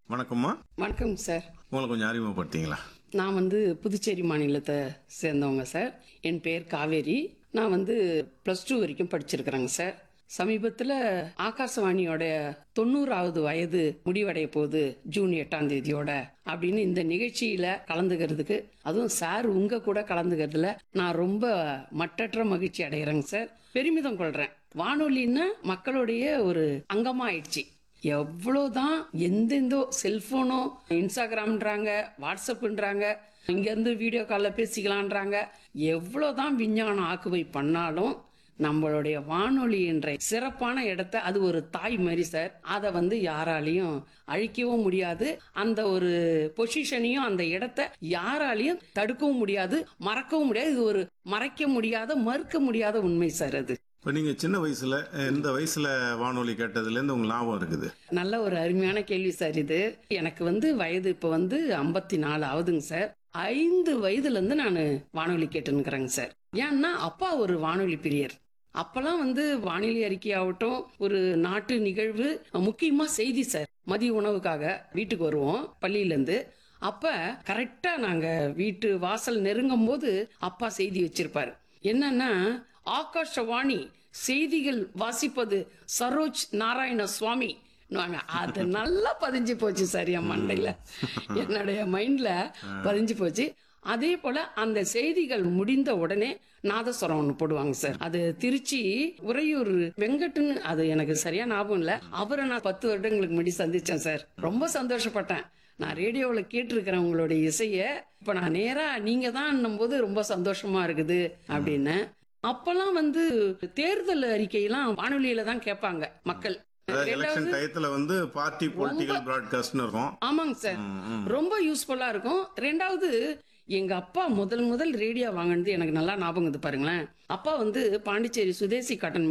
வணக்கம்மா வணக்கம் சார் உங்களை கொஞ்சம் அறிமுகப்படுத்திங்களா நான் வந்து புதுச்சேரி மாநிலத்தை சேர்ந்தவங்க சார் என் பேர் காவேரி நான் வந்து ப்ளஸ் டூ வரைக்கும் படிச்சிருக்கிறேங்க சார் சமீபத்தில் ஆகாசவாணியோட தொண்ணூறாவது வயது முடிவடைய போகுது ஜூன் எட்டாம் தேதியோட அப்படின்னு இந்த நிகழ்ச்சியில கலந்துக்கிறதுக்கு அதுவும் சார் உங்க கூட கலந்துக்கிறதுல நான் ரொம்ப மட்டற்ற மகிழ்ச்சி அடைகிறேங்க சார் பெருமிதம் கொள்றேன் வானொலின்னா மக்களுடைய ஒரு அங்கமா ஆயிடுச்சு எவ்வளோதான் எந்தெந்தோ செல்போனோ இன்ஸ்டாகிராம்ன்றாங்க வாட்ஸ்அப்ன்றாங்க இங்கேருந்து வீடியோ காலில் பேசிக்கலான்றாங்க எவ்வளோதான் விஞ்ஞானம் ஆக்குவை பண்ணாலும் நம்மளுடைய வானொலி என்ற சிறப்பான இடத்த அது ஒரு தாய் மாதிரி சார் அதை வந்து யாராலையும் அழிக்கவும் முடியாது அந்த ஒரு பொசிஷனையும் அந்த இடத்த யாராலையும் தடுக்கவும் முடியாது மறக்கவும் முடியாது இது ஒரு மறைக்க முடியாத மறுக்க முடியாத உண்மை சார் அது இப்போ நீங்கள் சின்ன வயசுல எந்த வயசுல வானொலி கேட்டதுலேருந்து உங்களுக்கு ஞாபகம் இருக்குது நல்ல ஒரு அருமையான கேள்வி சார் இது எனக்கு வந்து வயது இப்போ வந்து ஐம்பத்தி நாலு ஆகுதுங்க சார் ஐந்து வயதுல இருந்து நான் வானொலி கேட்டுனுக்கிறேங்க சார் ஏன்னா அப்பா ஒரு வானொலி பிரியர் அப்பெல்லாம் வந்து வானிலை அறிக்கை ஆகட்டும் ஒரு நாட்டு நிகழ்வு முக்கியமா செய்தி சார் மதிய உணவுக்காக வீட்டுக்கு வருவோம் பள்ளியில இருந்து அப்ப கரெக்டா நாங்க வீட்டு வாசல் நெருங்கும் போது அப்பா செய்தி வச்சிருப்பாரு என்னன்னா ஆகாஷவாணி செய்திகள் வாசிப்பது சரோஜ் நாராயண சுவாமி அது நல்லா பதிஞ்சு போச்சு சார் என் மண்டையில என்னுடைய மைண்ட்ல பதிஞ்சு போச்சு அதே போல அந்த செய்திகள் முடிந்த உடனே நாதஸ்வரம் ஒன்று போடுவாங்க சார் அது திருச்சி உறையூர் வெங்கட்னு அது எனக்கு சரியா ஞாபகம் இல்ல அவரை நான் பத்து வருடங்களுக்கு முன்னாடி சந்திச்சேன் சார் ரொம்ப சந்தோஷப்பட்டேன் நான் ரேடியோவில் கேட்டிருக்கிறேன் உங்களுடைய இசைய இப்ப நான் நேரா நீங்க தான் போது ரொம்ப சந்தோஷமா இருக்குது அப்படின்னு அப்பெல்லாம் வந்து தேர்தல் அறிக்கையெல்லாம் வானொலியில தான் கேட்பாங்க மக்கள் அதாவது எலெக்ஷன் டயத்துல வந்து பார்ட்டி பொலிட்டிக்கல் ப்ராட்காஸ்ட்னு இருக்கும் ஆமாங்க சார் ரொம்ப யூஸ்ஃபுல்லா இருக்கும் ரெண்டாவது எங்க அப்பா முதல் முதல் ரேடியோ வாங்கினது எனக்கு நல்லா ஞாபகம் இது பாருங்களேன் அப்பா வந்து பாண்டிச்சேரி சுதேசி காட்டன்